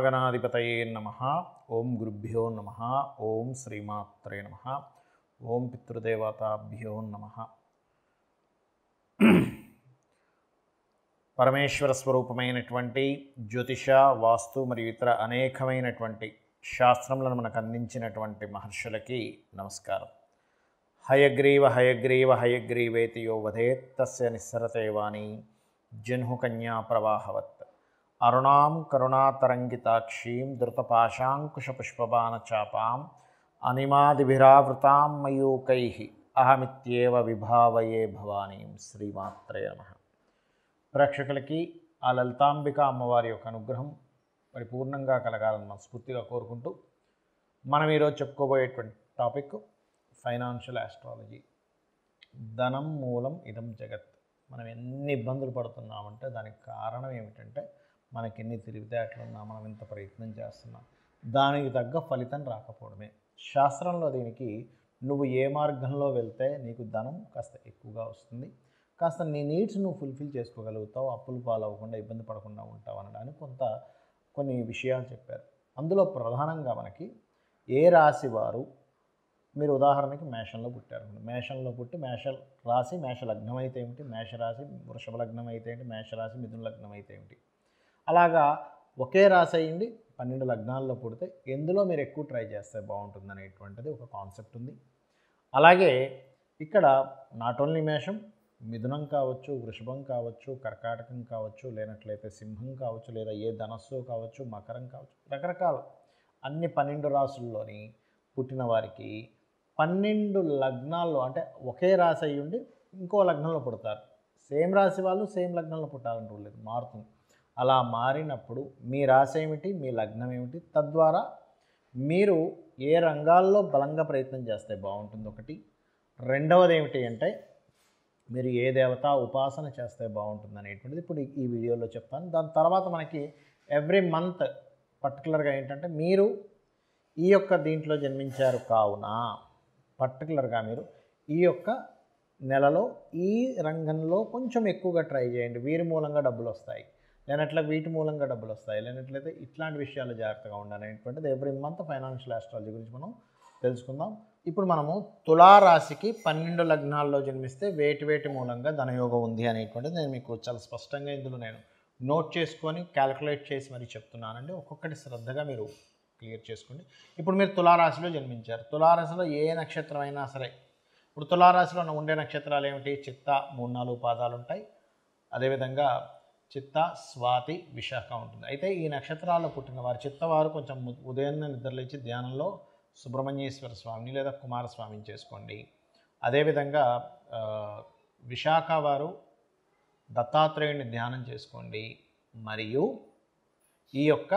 శ్రీమహాగణాధిపతయే నమ ఓం గురుభ్యో నమ ఓం శ్రీమాత్రే నమ ఓం పితృదేవతాభ్యో నమ పరమేశ్వర స్వరూపమైనటువంటి జ్యోతిష వాస్తు మరియు ఇతర అనేకమైనటువంటి శాస్త్రములను మనకు అందించినటువంటి మహర్షులకి నమస్కారం హయగ్రీవ హయగ్రీవ హయగ్రీవేతి యో వధేత్ తస్య నిస్సరతే వాణి జన్హు కన్యా ప్రవాహవత్ అరుణాం కరుణాతరంగితాక్షీం ధృతపాశాంకుశపుష్పబాణచాపాం అనిమాదిభిరావృతాం మయూకై అహమిత్యేవ విభావయే భవానీం శ్రీమాత్రే నమ ప్రేక్షకులకి ఆ లలితాంబిక అమ్మవారి యొక్క అనుగ్రహం పరిపూర్ణంగా కలగాలని మనస్ఫూర్తిగా కోరుకుంటూ మనం ఈరోజు చెప్పుకోబోయేటువంటి టాపిక్ ఫైనాన్షియల్ ఆస్ట్రాలజీ ధనం మూలం ఇదం జగత్ మనం ఎన్ని ఇబ్బందులు పడుతున్నామంటే దానికి కారణం ఏమిటంటే మనకి ఎన్ని తెలివితేటలు ఉన్నా మనం ఎంత ప్రయత్నం చేస్తున్నాం దానికి తగ్గ ఫలితం రాకపోవడమే శాస్త్రంలో దీనికి నువ్వు ఏ మార్గంలో వెళ్తే నీకు ధనం కాస్త ఎక్కువగా వస్తుంది కాస్త నీ నీడ్స్ నువ్వు ఫుల్ఫిల్ చేసుకోగలుగుతావు అప్పులు పాలవ్వకుండా ఇబ్బంది పడకుండా ఉంటావు అనడానికి కొంత కొన్ని విషయాలు చెప్పారు అందులో ప్రధానంగా మనకి ఏ రాశి వారు మీరు ఉదాహరణకి మేషంలో పుట్టారు మేషంలో పుట్టి మేష రాశి మేష లగ్నం అయితే ఏమిటి మేష రాశి వృషభ లగ్నం అయితే ఏంటి మేష రాశి మిథున లగ్నం అయితే ఏమిటి అలాగా ఒకే రాశి అయ్యింది పన్నెండు లగ్నాల్లో పుడితే ఎందులో మీరు ఎక్కువ ట్రై చేస్తే బాగుంటుంది అనేటువంటిది ఒక కాన్సెప్ట్ ఉంది అలాగే ఇక్కడ నాట్ ఓన్లీ మేషం మిథునం కావచ్చు వృషభం కావచ్చు కర్కాటకం కావచ్చు లేనట్లయితే సింహం కావచ్చు లేదా ఏ ధనస్సు కావచ్చు మకరం కావచ్చు రకరకాల అన్ని పన్నెండు రాసుల్లోని పుట్టిన వారికి పన్నెండు లగ్నాల్లో అంటే ఒకే రాశి అయ్యి ఉండి ఇంకో లగ్నంలో పుడతారు సేమ్ రాశి వాళ్ళు సేమ్ లగ్నంలో పుట్టాలని రూల్ లేదు మారుతుంది అలా మారినప్పుడు మీ రాశి ఏమిటి మీ లగ్నం ఏమిటి తద్వారా మీరు ఏ రంగాల్లో బలంగా ప్రయత్నం చేస్తే బాగుంటుంది ఒకటి రెండవది ఏమిటి అంటే మీరు ఏ దేవత ఉపాసన చేస్తే బాగుంటుంది అనేటువంటిది ఇప్పుడు ఈ వీడియోలో చెప్తాను దాని తర్వాత మనకి ఎవ్రీ మంత్ పర్టికులర్గా ఏంటంటే మీరు ఈ యొక్క దీంట్లో జన్మించారు కావున పర్టికులర్గా మీరు ఈ యొక్క నెలలో ఈ రంగంలో కొంచెం ఎక్కువగా ట్రై చేయండి వీరి మూలంగా డబ్బులు వస్తాయి లేనట్లే వీటి మూలంగా డబ్బులు వస్తాయి లేనట్లయితే ఇట్లాంటి విషయాలు జాగ్రత్తగా ఉండాలనేటువంటిది ఎవ్రీ మంత్ ఫైనాన్షియల్ ఆస్ట్రాలజీ గురించి మనం తెలుసుకుందాం ఇప్పుడు మనము తులారాశికి పన్నెండు లగ్నాల్లో జన్మిస్తే వేటి వేటి మూలంగా ధనయోగం ఉంది అనేటువంటిది నేను మీకు చాలా స్పష్టంగా ఇందులో నేను నోట్ చేసుకొని క్యాలిక్యులేట్ చేసి మరి చెప్తున్నానండి ఒక్కొక్కటి శ్రద్ధగా మీరు క్లియర్ చేసుకోండి ఇప్పుడు మీరు తులారాశిలో జన్మించారు తులారాశిలో ఏ నక్షత్రం అయినా సరే ఇప్పుడు తులారాశిలో ఉండే నక్షత్రాలు ఏమిటి చిత్త మూడు నాలుగు పాదాలు ఉంటాయి అదేవిధంగా చిత్త స్వాతి విశాఖ ఉంటుంది అయితే ఈ నక్షత్రాల్లో పుట్టిన వారు చిత్తవారు కొంచెం ఉదయం నిద్రలేచి ధ్యానంలో సుబ్రహ్మణ్యేశ్వర స్వామిని లేదా కుమారస్వామిని చేసుకోండి అదేవిధంగా విశాఖ వారు దత్తాత్రేయుని ధ్యానం చేసుకోండి మరియు ఈ యొక్క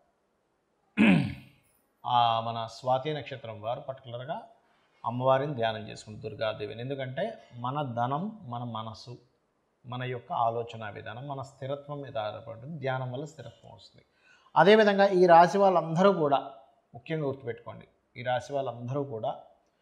మన స్వాతి నక్షత్రం వారు పర్టికులర్గా అమ్మవారిని ధ్యానం చేసుకుంటారు దుర్గాదేవిని ఎందుకంటే మన ధనం మన మనసు మన యొక్క ఆలోచన విధానం మన స్థిరత్వం మీద ఆధారపడుతుంది ధ్యానం వల్ల స్థిరత్వం వస్తుంది అదేవిధంగా ఈ రాశి వాళ్ళందరూ కూడా ముఖ్యంగా గుర్తుపెట్టుకోండి ఈ రాశి వాళ్ళందరూ కూడా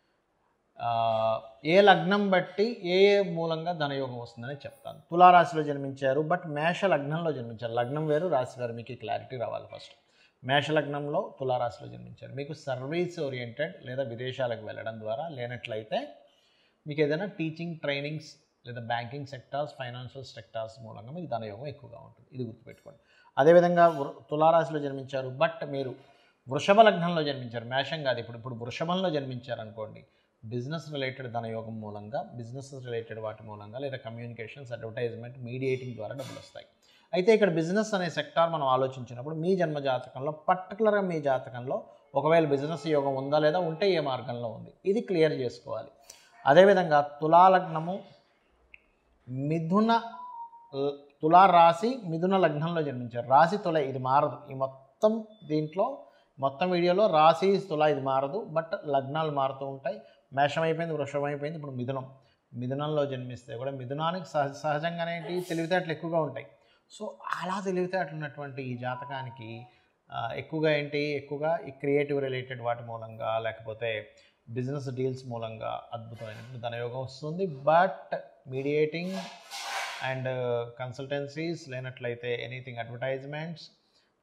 ఏ లగ్నం బట్టి ఏ ఏ మూలంగా ధనయోగం వస్తుందని చెప్తాను తులారాశిలో జన్మించారు బట్ మేష లగ్నంలో జన్మించారు లగ్నం వేరు రాశి వేరు మీకు క్లారిటీ రావాలి ఫస్ట్ మేష లగ్నంలో తులారాశిలో జన్మించారు మీకు సర్వీస్ ఓరియంటెడ్ లేదా విదేశాలకు వెళ్ళడం ద్వారా లేనట్లయితే మీకు ఏదైనా టీచింగ్ ట్రైనింగ్స్ లేదా బ్యాంకింగ్ సెక్టార్స్ ఫైనాన్షియల్ సెక్టార్స్ మూలంగా మీకు ధనయోగం ఎక్కువగా ఉంటుంది ఇది గుర్తుపెట్టుకోండి అదేవిధంగా తులారాశిలో జన్మించారు బట్ మీరు వృషభ లగ్నంలో జన్మించారు మేషం కాదు ఇప్పుడు ఇప్పుడు వృషభంలో జన్మించారు అనుకోండి బిజినెస్ రిలేటెడ్ ధనయోగం మూలంగా బిజినెస్ రిలేటెడ్ వాటి మూలంగా లేదా కమ్యూనికేషన్స్ అడ్వర్టైజ్మెంట్ మీడియేటింగ్ ద్వారా డబ్బులు వస్తాయి అయితే ఇక్కడ బిజినెస్ అనే సెక్టార్ మనం ఆలోచించినప్పుడు మీ జన్మ జాతకంలో పర్టికులర్గా మీ జాతకంలో ఒకవేళ బిజినెస్ యోగం ఉందా లేదా ఉంటే ఏ మార్గంలో ఉంది ఇది క్లియర్ చేసుకోవాలి అదేవిధంగా తులాలగ్నము మిథున తులా రాశి మిథున లగ్నంలో జన్మించారు రాశి తుల ఇది మారదు ఈ మొత్తం దీంట్లో మొత్తం వీడియోలో రాశి తుల ఇది మారదు బట్ లగ్నాలు మారుతూ ఉంటాయి మేషం అయిపోయింది వృషభం అయిపోయింది ఇప్పుడు మిథునం మిథునంలో జన్మిస్తే కూడా మిథునానికి సహజ సహజంగానే ఏంటి తెలివితేటలు ఎక్కువగా ఉంటాయి సో అలా తెలివితేటలు ఉన్నటువంటి ఈ జాతకానికి ఎక్కువగా ఏంటి ఎక్కువగా ఈ క్రియేటివ్ రిలేటెడ్ వాటి మూలంగా లేకపోతే బిజినెస్ డీల్స్ మూలంగా అద్భుతమైనటువంటి ధనయోగం వస్తుంది బట్ మీడియేటింగ్ అండ్ కన్సల్టెన్సీస్ లేనట్లయితే ఎనీథింగ్ అడ్వర్టైజ్మెంట్స్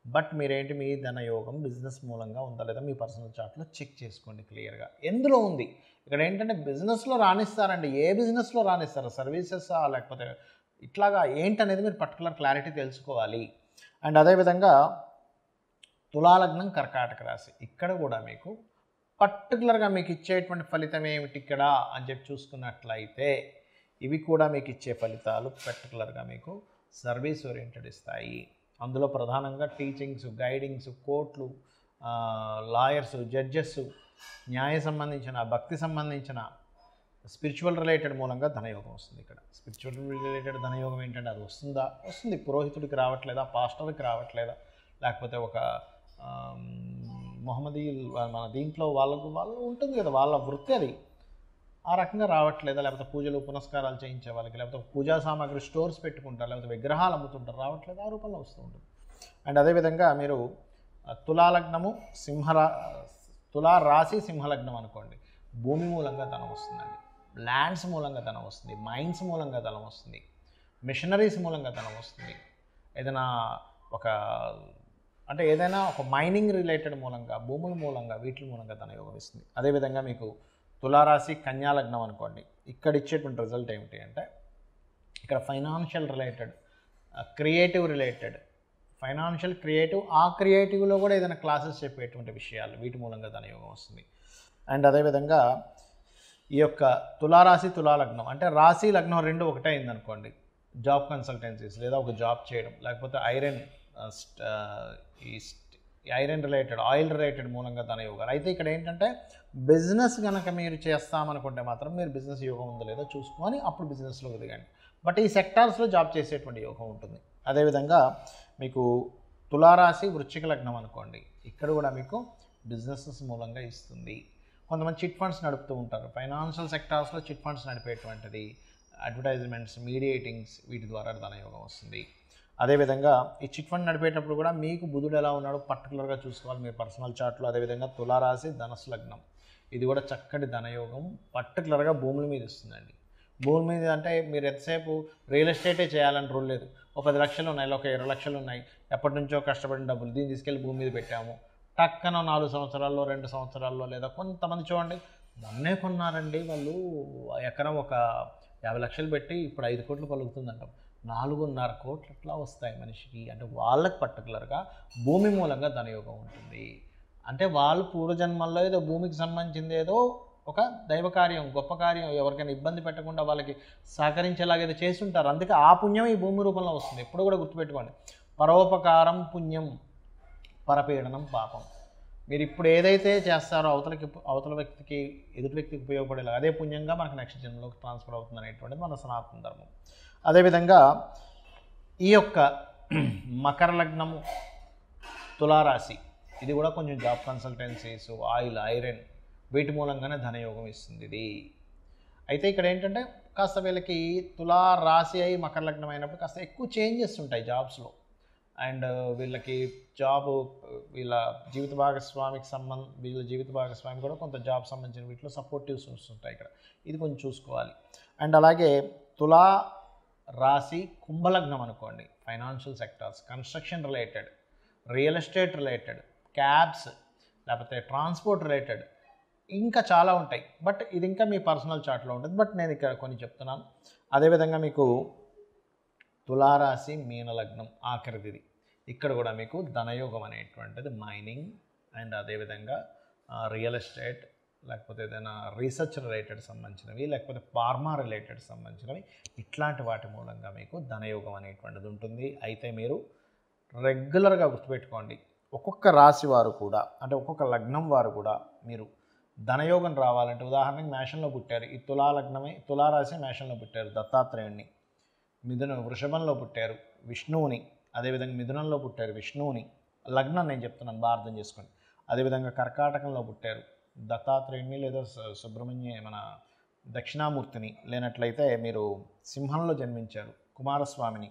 బట్ మీరేంటి మీ ధనయోగం బిజినెస్ మూలంగా ఉందా లేదా మీ పర్సనల్ చార్ట్లో చెక్ చేసుకోండి క్లియర్గా ఎందులో ఉంది ఇక్కడ ఏంటంటే బిజినెస్లో రాణిస్తారండి ఏ బిజినెస్లో రాణిస్తారు సర్వీసెస్ లేకపోతే ఇట్లాగా ఏంటనేది మీరు పర్టికులర్ క్లారిటీ తెలుసుకోవాలి అండ్ అదేవిధంగా తులాలగ్నం కర్కాటక రాశి ఇక్కడ కూడా మీకు పర్టికులర్గా మీకు ఇచ్చేటువంటి ఫలితం ఏమిటి ఇక్కడ అని చెప్పి చూసుకున్నట్లయితే ఇవి కూడా మీకు ఇచ్చే ఫలితాలు పర్టికులర్గా మీకు సర్వీస్ ఓరియంటెడ్ ఇస్తాయి అందులో ప్రధానంగా టీచింగ్స్ గైడింగ్స్ కోర్టులు లాయర్స్ జడ్జెస్ న్యాయ సంబంధించిన భక్తి సంబంధించిన స్పిరిచువల్ రిలేటెడ్ మూలంగా ధనయోగం వస్తుంది ఇక్కడ స్పిరిచువల్ రిలేటెడ్ ధనయోగం ఏంటంటే అది వస్తుందా వస్తుంది పురోహితుడికి రావట్లేదా పాస్టర్కి రావట్లేదా లేకపోతే ఒక మొహమ్మదీ మన దీంట్లో వాళ్ళకు వాళ్ళు ఉంటుంది కదా వాళ్ళ వృత్తి అది ఆ రకంగా రావట్లేదా లేకపోతే పూజలు పునస్కారాలు చేయించే వాళ్ళకి లేకపోతే పూజా సామాగ్రి స్టోర్స్ పెట్టుకుంటారు లేకపోతే విగ్రహాలు అమ్ముతుంటారు రావట్లేదు ఆ రూపంలో వస్తూ ఉంటుంది అండ్ అదేవిధంగా మీరు ఆ, తులాలగ్నము సింహరా తులా రాశి సింహలగ్నం అనుకోండి భూమి మూలంగా ధనం వస్తుందండి ల్యాండ్స్ మూలంగా ధనం వస్తుంది మైన్స్ మూలంగా ధనం వస్తుంది మిషనరీస్ మూలంగా ధనం వస్తుంది ఏదైనా ఒక అంటే ఏదైనా ఒక మైనింగ్ రిలేటెడ్ మూలంగా భూముల మూలంగా వీటి మూలంగా ధనయోగం ఇస్తుంది అదేవిధంగా మీకు తులారాశి కన్యాలగ్నం అనుకోండి ఇక్కడ ఇచ్చేటువంటి రిజల్ట్ ఏమిటి అంటే ఇక్కడ financial related creative related financial creative ఆ క్రియేటివ్లో కూడా ఏదైనా క్లాసెస్ చెప్పేటువంటి విషయాలు వీటి మూలంగా ధనయోగం వస్తుంది అండ్ అదేవిధంగా ఈ యొక్క తులారాశి తులాలగ్నం అంటే రాశి లగ్నం రెండు ఒకటే అయింది అనుకోండి జాబ్ కన్సల్టెన్సీస్ లేదా ఒక జాబ్ చేయడం లేకపోతే ఐరన్ ఈ స్ట్- ఈ ఐరన్ రిలేటెడ్ ఆయిల్ రిలేటెడ్ మూలంగా ధన యోగాలు అయితే ఇక్కడ ఏంటంటే బిజినెస్ కనుక మీరు చేస్తామనుకుంటే మాత్రం మీరు బిజినెస్ యోగం ఉందో లేదో చూసుకొని అప్పుడు బిజినెస్లోకి దిగండి బట్ ఈ సెక్టార్స్లో జాబ్ చేసేటువంటి యోగం ఉంటుంది అదేవిధంగా మీకు తులారాశి వృశ్చిక లగ్నం అనుకోండి ఇక్కడ కూడా మీకు బిజినెసెస్ మూలంగా ఇస్తుంది కొంతమంది చిట్ ఫండ్స్ నడుపుతూ ఉంటారు ఫైనాన్షియల్ సెక్టార్స్లో చిట్ ఫండ్స్ నడిపేటువంటిది అడ్వర్టైజ్మెంట్స్ మీడియేటింగ్స్ వీటి ద్వారా ధనయోగం వస్తుంది అదేవిధంగా ఈ చిట్ ఫండ్ నడిపేటప్పుడు కూడా మీకు బుధుడు ఎలా ఉన్నాడో పర్టికులర్గా చూసుకోవాలి మీ పర్సనల్ చార్ట్లో అదేవిధంగా తులారాశి ధనస్సు లగ్నం ఇది కూడా చక్కటి ధనయోగం పర్టికులర్గా భూముల మీద ఇస్తుందండి భూమి మీద అంటే మీరు ఎంతసేపు రియల్ ఎస్టేటే చేయాలని రూల్ లేదు ఒక పది లక్షలు ఉన్నాయి లేదా ఒక ఇరవై లక్షలు ఉన్నాయి ఎప్పటి నుంచో కష్టపడిన డబ్బులు దీన్ని తీసుకెళ్ళి భూమి మీద పెట్టాము టక్కన నాలుగు సంవత్సరాల్లో రెండు సంవత్సరాల్లో లేదా కొంతమంది చూడండి మొన్నే కొన్నారండి వాళ్ళు ఎకరం ఒక యాభై లక్షలు పెట్టి ఇప్పుడు ఐదు కోట్లు పలుకుతుందంట నాలుగున్నర కోట్లు ఎట్లా వస్తాయి మనిషికి అంటే వాళ్ళకి పర్టికులర్గా భూమి మూలంగా ధనయోగం ఉంటుంది అంటే వాళ్ళు పూర్వజన్మల్లో ఏదో భూమికి సంబంధించింది ఏదో ఒక దైవ కార్యం గొప్ప కార్యం ఎవరికైనా ఇబ్బంది పెట్టకుండా వాళ్ళకి సహకరించేలాగేదో చేసి ఉంటారు అందుకే ఆ పుణ్యం ఈ భూమి రూపంలో వస్తుంది ఎప్పుడు కూడా గుర్తుపెట్టుకోండి పరోపకారం పుణ్యం పరపీడనం పాపం మీరు ఇప్పుడు ఏదైతే చేస్తారో అవతలకి అవతల వ్యక్తికి ఎదుటి వ్యక్తికి ఉపయోగపడేలా అదే పుణ్యంగా మనకు నెక్స్ట్ జన్మలోకి ట్రాన్స్ఫర్ అవుతుంది అనేటువంటిది మన సనాతన ధర్మం అదేవిధంగా ఈ యొక్క మకర లగ్నము తులారాశి ఇది కూడా కొంచెం జాబ్ కన్సల్టెన్సీస్ ఆయిల్ ఐరన్ వీటి మూలంగానే ధనయోగం ఇస్తుంది ఇది అయితే ఇక్కడ ఏంటంటే కాస్త వీళ్ళకి తులా రాశి అయి మకర లగ్నం అయినప్పుడు కాస్త ఎక్కువ చేంజెస్ ఉంటాయి జాబ్స్లో అండ్ వీళ్ళకి జాబ్ వీళ్ళ జీవిత భాగస్వామికి సంబంధ వీళ్ళ జీవిత భాగస్వామి కూడా కొంత జాబ్ సంబంధించిన వీటిలో సపోర్టివ్స్ వస్తుంటాయి ఇక్కడ ఇది కొంచెం చూసుకోవాలి అండ్ అలాగే తులా రాశి కుంభలగ్నం అనుకోండి financial sectors construction related real estate related cabs లేకపోతే ట్రాన్స్పోర్ట్ రిలేటెడ్ ఇంకా చాలా ఉంటాయి బట్ ఇది ఇంకా మీ పర్సనల్ చార్ట్లో ఉంటుంది బట్ నేను ఇక్కడ కొన్ని చెప్తున్నాను అదేవిధంగా మీకు తులారాశి మీనలగ్నం ఆఖరిది ఇక్కడ కూడా మీకు ధనయోగం అనేటువంటిది మైనింగ్ అండ్ అదేవిధంగా రియల్ ఎస్టేట్ లేకపోతే ఏదైనా రీసెర్చ్ రిలేటెడ్ సంబంధించినవి లేకపోతే ఫార్మా రిలేటెడ్ సంబంధించినవి ఇట్లాంటి వాటి మూలంగా మీకు ధనయోగం అనేటువంటిది ఉంటుంది అయితే మీరు రెగ్యులర్గా గుర్తుపెట్టుకోండి ఒక్కొక్క రాశి వారు కూడా అంటే ఒక్కొక్క లగ్నం వారు కూడా మీరు ధనయోగం రావాలంటే ఉదాహరణకి మేషంలో పుట్టారు ఈ తులా లగ్నమే తులారాశి మేషంలో పుట్టారు దత్తాత్రేయుణ్ణి మిథున వృషభంలో పుట్టారు విష్ణువుని అదేవిధంగా మిథునంలో పుట్టారు విష్ణువుని లగ్నం నేను చెప్తున్నాను బాగా అర్థం చేసుకోండి అదేవిధంగా కర్కాటకంలో పుట్టారు దత్తాత్రేయుణ్ణి లేదా సు- సుబ్రహ్మణ్య మన దక్షిణామూర్తిని లేనట్లయితే మీరు సింహంలో జన్మించారు కుమారస్వామిని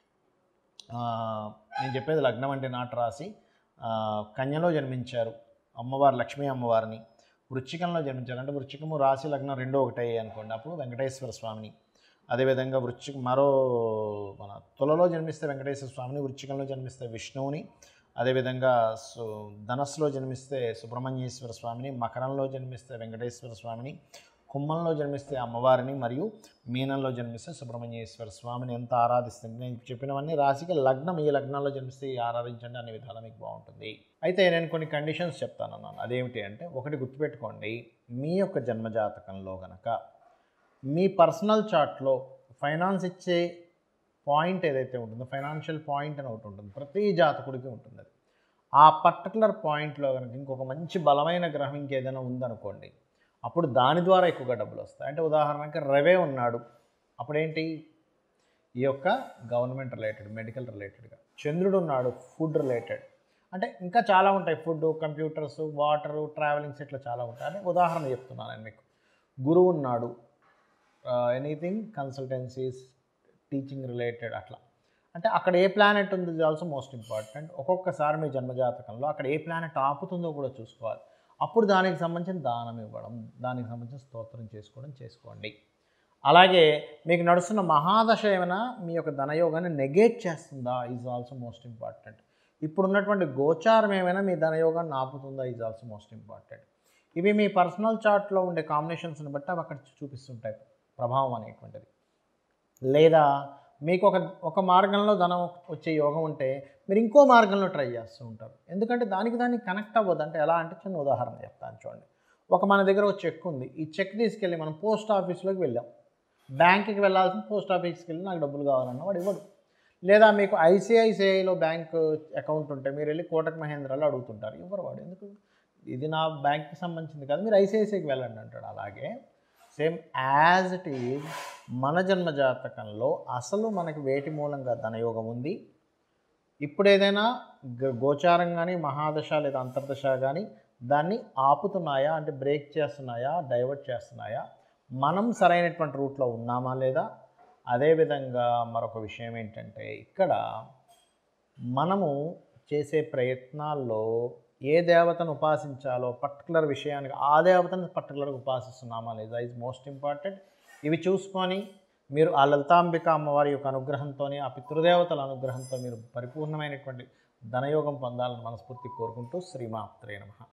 ఆ, నేను చెప్పేది లగ్నం అంటే నాటు రాసి ఆ, కన్యలో జన్మించారు అమ్మవారు లక్ష్మీ అమ్మవారిని వృచ్చికంలో జన్మించారు అంటే వృచ్చికము రాశి లగ్నం రెండో ఒకటే అనుకోండి అప్పుడు వెంకటేశ్వర స్వామిని అదేవిధంగా వృచ్చిక మరో మన తులలో జన్మిస్తే వెంకటేశ్వర స్వామిని వృచ్చికంలో జన్మిస్తే విష్ణువుని అదేవిధంగా సు ధనస్సులో జన్మిస్తే సుబ్రహ్మణ్యేశ్వర స్వామిని మకరంలో జన్మిస్తే వెంకటేశ్వర స్వామిని కుంభంలో జన్మిస్తే అమ్మవారిని మరియు మీనంలో జన్మిస్తే సుబ్రహ్మణ్యేశ్వర స్వామిని ఎంత ఆరాధిస్తుంది నేను చెప్పినవన్నీ రాశికి లగ్నం ఈ లగ్నాల్లో జన్మిస్తే ఈ ఆరాధించండి అనే విధాలు మీకు బాగుంటుంది అయితే నేను కొన్ని కండిషన్స్ చెప్తాను అన్నాను అదేమిటి అంటే ఒకటి గుర్తుపెట్టుకోండి మీ యొక్క జన్మజాతకంలో గనక మీ పర్సనల్ చార్ట్లో ఫైనాన్స్ ఇచ్చే పాయింట్ ఏదైతే ఉంటుందో ఫైనాన్షియల్ పాయింట్ అని ఒకటి ఉంటుంది ప్రతి జాతకుడికి ఉంటుంది అది ఆ పర్టికులర్ పాయింట్లో కనుక ఇంకొక మంచి బలమైన గ్రహం ఇంకేదైనా ఉందనుకోండి అప్పుడు దాని ద్వారా ఎక్కువగా డబ్బులు వస్తాయి అంటే ఉదాహరణకి రవే ఉన్నాడు అప్పుడేంటి ఈ యొక్క గవర్నమెంట్ రిలేటెడ్ మెడికల్ రిలేటెడ్గా చంద్రుడు ఉన్నాడు ఫుడ్ రిలేటెడ్ అంటే ఇంకా చాలా ఉంటాయి ఫుడ్ కంప్యూటర్స్ వాటరు ట్రావెలింగ్స్ ఇట్లా చాలా ఉంటాయి అంటే ఉదాహరణ చెప్తున్నాను నేను మీకు గురువు ఉన్నాడు ఎనీథింగ్ కన్సల్టెన్సీస్ టీచింగ్ రిలేటెడ్ అట్లా అంటే అక్కడ ఏ ప్లానెట్ ఉంది ఇది ఆల్సో మోస్ట్ ఇంపార్టెంట్ ఒక్కొక్కసారి మీ జన్మజాతకంలో అక్కడ ఏ ప్లానెట్ ఆపుతుందో కూడా చూసుకోవాలి అప్పుడు దానికి సంబంధించిన దానం ఇవ్వడం దానికి సంబంధించిన స్తోత్రం చేసుకోవడం చేసుకోండి అలాగే మీకు నడుస్తున్న మహాదశ ఏమైనా మీ యొక్క ధనయోగాన్ని నెగేట్ చేస్తుందా ఈజ్ ఆల్సో మోస్ట్ ఇంపార్టెంట్ ఇప్పుడున్నటువంటి గోచారం ఏమైనా మీ ధనయోగాన్ని ఆపుతుందా ఈజ్ ఆల్సో మోస్ట్ ఇంపార్టెంట్ ఇవి మీ పర్సనల్ చార్ట్లో ఉండే కాంబినేషన్స్ని బట్టి అవి అక్కడ చూపిస్తుంటాయి ప్రభావం అనేటువంటిది లేదా మీకు ఒక ఒక మార్గంలో ధనం వచ్చే యోగం ఉంటే మీరు ఇంకో మార్గంలో ట్రై చేస్తూ ఉంటారు ఎందుకంటే దానికి దానికి కనెక్ట్ అవ్వదు అంటే ఎలా అంటే చిన్న ఉదాహరణ చెప్తాను చూడండి ఒక మన దగ్గర ఒక చెక్ ఉంది ఈ చెక్ తీసుకెళ్ళి మనం పోస్ట్ ఆఫీస్లోకి వెళ్ళాం బ్యాంక్కి వెళ్ళాల్సిన పోస్ట్ ఆఫీస్కి వెళ్ళి నాకు డబ్బులు కావాలన్న వాడు ఇవ్వడు లేదా మీకు ఐసిఐసిఐలో బ్యాంక్ అకౌంట్ ఉంటే మీరు వెళ్ళి కోటక్ మహేంద్రాలో అడుగుతుంటారు ఇవ్వరు వాడు ఎందుకు ఇది నా బ్యాంక్కి సంబంధించింది కాదు మీరు ఐసిఐసిఐకి వెళ్ళండి అంటాడు అలాగే సేమ్ యాజ్ ఇట్ ఈజ్ మన జన్మ జాతకంలో అసలు మనకి వేటి మూలంగా ధనయోగం ఉంది ఇప్పుడు ఏదైనా గ- గోచారం కానీ మహాదశ లేదా అంతర్దశ కానీ దాన్ని ఆపుతున్నాయా అంటే బ్రేక్ చేస్తున్నాయా డైవర్ట్ చేస్తున్నాయా మనం సరైనటువంటి రూట్లో ఉన్నామా లేదా అదేవిధంగా మరొక విషయం ఏంటంటే ఇక్కడ మనము చేసే ప్రయత్నాల్లో ఏ దేవతను ఉపాసించాలో పర్టికులర్ విషయానికి ఆ దేవతను పర్టికులర్గా ఉపాసిస్తున్నామా లేదా ఇస్ మోస్ట్ ఇంపార్టెంట్ ఇవి చూసుకొని మీరు ఆ లలితాంబిక అమ్మవారి యొక్క అనుగ్రహంతో ఆ పితృదేవతల అనుగ్రహంతో మీరు పరిపూర్ణమైనటువంటి ధనయోగం పొందాలని మనస్ఫూర్తి కోరుకుంటూ శ్రీమాత్రే నమ